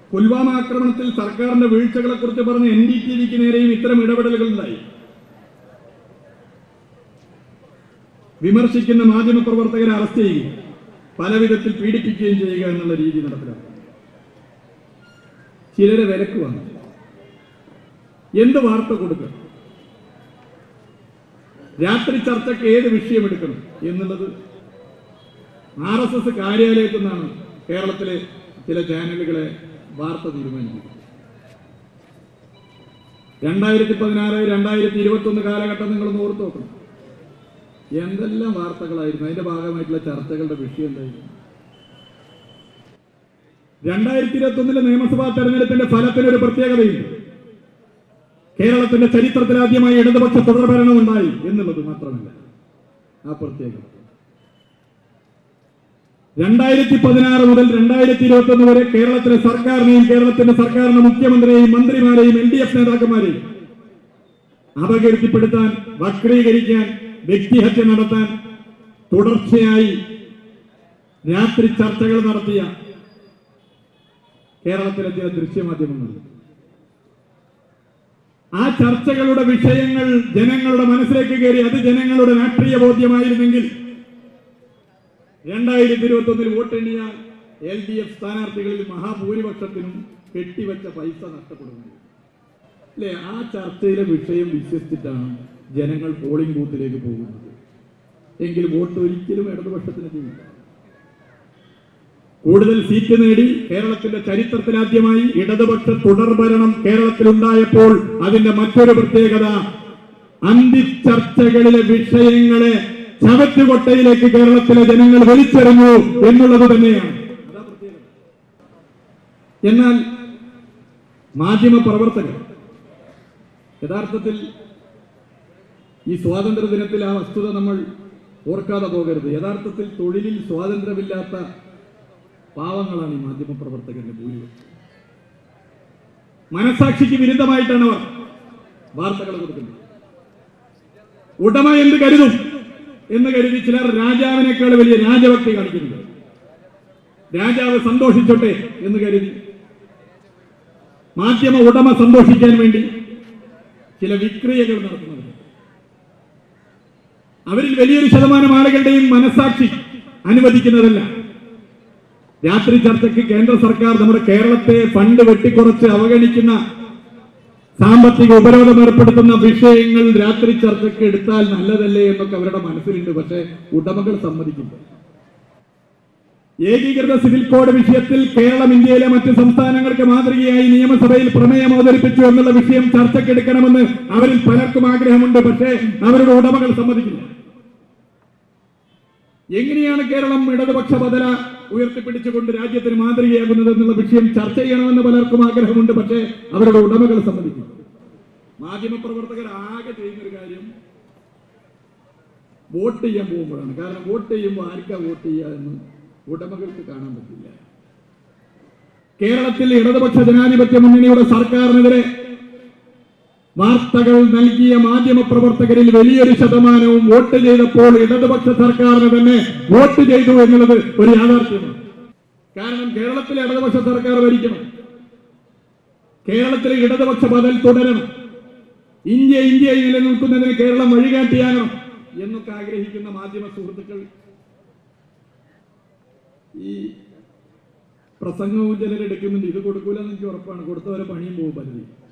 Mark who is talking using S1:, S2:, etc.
S1: പുൽവാമ ആക്രമണത്തിൽ സർക്കാരിന്റെ വീഴ്ചകളെ കുറിച്ച് പറഞ്ഞ് എൻ ഡി ടി വിക്ക് നേരെയും ഇത്തരം ഇടപെടലുകൾ ഉണ്ടായി വിമർശിക്കുന്ന മാധ്യമപ്രവർത്തകരെ അറസ്റ്റ് ചെയ്യുകയും പല വിധത്തിൽ പീഡിപ്പിക്കുകയും ചെയ്യുക എന്നുള്ള രീതി നടപ്പിലാക്കും ചിലരെ വിലക്ക് വന്നു എന്ത് വാർത്ത കൊടുക്കണം രാത്രി ചർച്ചയ്ക്ക് ഏത് വിഷയം എടുക്കണം എന്നുള്ളത് ആർ എസ് എസ് കാര്യാലയത്തിൽ നിന്നാണ് കേരളത്തിലെ ചില ചാനലുകളെ വാർത്ത തീരുമാനിക്കുന്നത് രണ്ടായിരത്തി പതിനാറ് രണ്ടായിരത്തി ഇരുപത്തി ഒന്ന് കാലഘട്ടം നിങ്ങളൊന്ന് ഓർത്ത് നോക്കണം എന്തെല്ലാം വാർത്തകളായിരുന്നു അതിന്റെ ഭാഗമായിട്ടുള്ള ചർച്ചകളുടെ വിഷയം എന്തായിരുന്നു രണ്ടായിരത്തി ഇരുപത്തി ഒന്നിലെ നിയമസഭാ തെരഞ്ഞെടുപ്പിന്റെ ഫലത്തിന് ഒരു പ്രത്യേകതയുണ്ട് കേരളത്തിന്റെ ചരിത്രത്തിൽ ആദ്യമായി ഇടതുപക്ഷ തുടർഭരണം ഉണ്ടായി എന്നുള്ളത് മാത്രമല്ല ആ പ്രത്യേകത രണ്ടായിരത്തി പതിനാറ് മുതൽ രണ്ടായിരത്തി ഇരുപത്തി ഒന്ന് വരെ കേരളത്തിലെ സർക്കാരിനെയും കേരളത്തിന്റെ സർക്കാരിന്റെ മുഖ്യമന്ത്രിയെയും മന്ത്രിമാരെയും എൽ ഡി എഫ് നേതാക്കന്മാരെയും അപകീർത്തിപ്പെടുത്താൻ വക്രീകരിക്കാൻ വ്യക്തിഹത്യ നടത്താൻ തുടർച്ചയായി രാത്രി ചർച്ചകൾ നടത്തിയ കേരളത്തിലെ ചില ദൃശ്യമാധ്യമങ്ങൾ ആ ചർച്ചകളുടെ വിഷയങ്ങൾ ജനങ്ങളുടെ മനസ്സിലേക്ക് കയറി അത് ജനങ്ങളുടെ രാഷ്ട്രീയ ബോധ്യമായിരുന്നെങ്കിൽ രണ്ടായിരത്തി ഇരുപത്തി ഒന്നിൽ വോട്ടെണ്ണിയാൽ എൽ ഡി എഫ് സ്ഥാനാർത്ഥികളിൽ മഹാഭൂരിപക്ഷത്തിനും കെട്ടിവെച്ച പൈസ നഷ്ടപ്പെടുന്നത് അല്ലെ ആ ചർച്ചയിലെ വിഷയം വിശ്വസിച്ചിട്ടാണ് ജനങ്ങൾ പോളിംഗ് ബൂത്തിലേക്ക് പോകുന്നത് എങ്കിൽ വോട്ട് ഒരിക്കലും ഇടതുപക്ഷത്തിനെത്തിയില്ല കൂടുതൽ സീറ്റ് നേടി കേരളത്തിന്റെ ചരിത്രത്തിലാദ്യമായി ഇടതുപക്ഷ തുടർഭരണം കേരളത്തിലുണ്ടായപ്പോൾ അതിന്റെ മറ്റൊരു പ്രത്യേകത അന്തിച്ചർച്ചകളിലെ വിഷയങ്ങളെ ചവറ്റുകൊട്ടയിലേക്ക് കേരളത്തിലെ ജനങ്ങൾ വലിച്ചെറിഞ്ഞു എന്നുള്ളത് തന്നെയാണ് അതാ പ്രത്യേകത. എന്നാൽ മാധ്യമ പ്രവർത്തകർ യഥാർത്ഥത്തിൽ ഈ സ്വാതന്ത്ര്യ ദിനത്തിൽ ആ വസ്തുത നമ്മൾ ഓർക്കാതെ പോകരുത് യഥാർത്ഥത്തിൽ തൊഴിലിൽ സ്വാതന്ത്ര്യമില്ലാത്ത പാവങ്ങളാണ് ഈ മാധ്യമ പ്രവർത്തകരുടെ ഭൂരിപക്ഷം മനസാക്ഷിക്ക് വിരുദ്ധമായിട്ടാണ് അവർ വാർത്തകൾ കൊടുക്കുന്നത് ഉടമ എന്ത് കരുതും എന്ന് കരുതി ചിലർ രാജാവിനേക്കാൾ വലിയ രാജഭക്തി കാണിക്കുന്നുണ്ട് രാജാവ് സന്തോഷിച്ചോട്ടെ എന്ന് കരുതി മാധ്യമ ഉടമ സന്തോഷിക്കാൻ വേണ്ടി ചില വിക്രിയകൾ നടത്തുന്നത് അവരിൽ വലിയൊരു ശതമാനം ആളുകളുടെയും മനസാക്ഷി അനുവദിക്കുന്നതല്ല രാത്രി ചർച്ചയ്ക്ക് കേന്ദ്ര സർക്കാർ നമ്മുടെ കേരളത്തെ ഫണ്ട് വെട്ടിക്കുറച്ച് അവഗണിക്കുന്ന സാമ്പത്തിക ഉപരോധം ഏർപ്പെടുത്തുന്ന വിഷയങ്ങൾ രാത്രി ചർച്ചയ്ക്ക് എടുത്താൽ നല്ലതല്ലേ എന്നൊക്കെ അവരുടെ മനസ്സിലുണ്ട് പക്ഷേ ഉടമകൾ സമ്മതിക്കില്ല ഏകീകൃത സിവിൽ കോഡ് വിഷയത്തിൽ കേരളം ഇന്ത്യയിലെ മറ്റ് സംസ്ഥാനങ്ങൾക്ക് മാതൃകയായി നിയമസഭയിൽ പ്രമേയം അവതരിപ്പിച്ചു എന്നുള്ള വിഷയം ചർച്ചയ്ക്കെടുക്കണമെന്ന് അവരിൽ പലർക്കും ആഗ്രഹമുണ്ട് പക്ഷേ അവരുടെ ഉടമകൾ സമ്മതിക്കില്ല എങ്ങനെയാണ് കേരളം ഇടതുപക്ഷ ബദല ഉയർത്തിപ്പിടിച്ചുകൊണ്ട് രാജ്യത്തിന് മാതൃകയാകുന്നത് എന്നുള്ള വിഷയം ചർച്ച ചെയ്യണമെന്ന് പലർക്കും ആഗ്രഹമുണ്ട് പക്ഷേ അവരുടെ ഉടമകൾ സമ്മതിക്കും മാധ്യമപ്രവർത്തകർ ആകെ ചെയ്യുന്നൊരു കാര്യം വോട്ട് ചെയ്യാൻ പോകുമ്പോഴാണ് കാരണം വോട്ട് ചെയ്യുമ്പോൾ ആർക്കാ വോട്ട് ചെയ്യുക എന്ന് ഉടമകൾക്ക് കാണാൻ പറ്റില്ല കേരളത്തിൽ ഇടതുപക്ഷ ജനാധിപത്യ മുന്നണിയുടെ സർക്കാരിനെതിരെ വാർത്തകൾ നൽകിയ മാധ്യമ പ്രവർത്തകരിൽ വലിയൊരു ശതമാനവും വോട്ട് ചെയ്തപ്പോൾ ഇടതുപക്ഷ സർക്കാരിന് തന്നെ വോട്ട് ചെയ്തു എന്നുള്ളത് ഒരു യാഥാർത്ഥ്യമാണ് കാരണം കേരളത്തിലെ ഇടതുപക്ഷ സർക്കാർ ഭരിക്കണം കേരളത്തിലെ ഇടതുപക്ഷ ബദൽ തുടരണം ഇന്ത്യ ഇന്ത്യയിൽ നിലനിൽക്കുന്നതിന് കേരളം വഴികാട്ടിയാകണം എന്നൊക്കെ ആഗ്രഹിക്കുന്ന മാധ്യമ സുഹൃത്തുക്കൾ ഈ പ്രസംഗവും ചിലരെടുക്കുന്നുണ്ട് ഇത് കൊടുക്കൂലെന്ന് എനിക്ക് ഉറപ്പാണ് കൊടുത്തവരെ പണിയും പോകും പലരും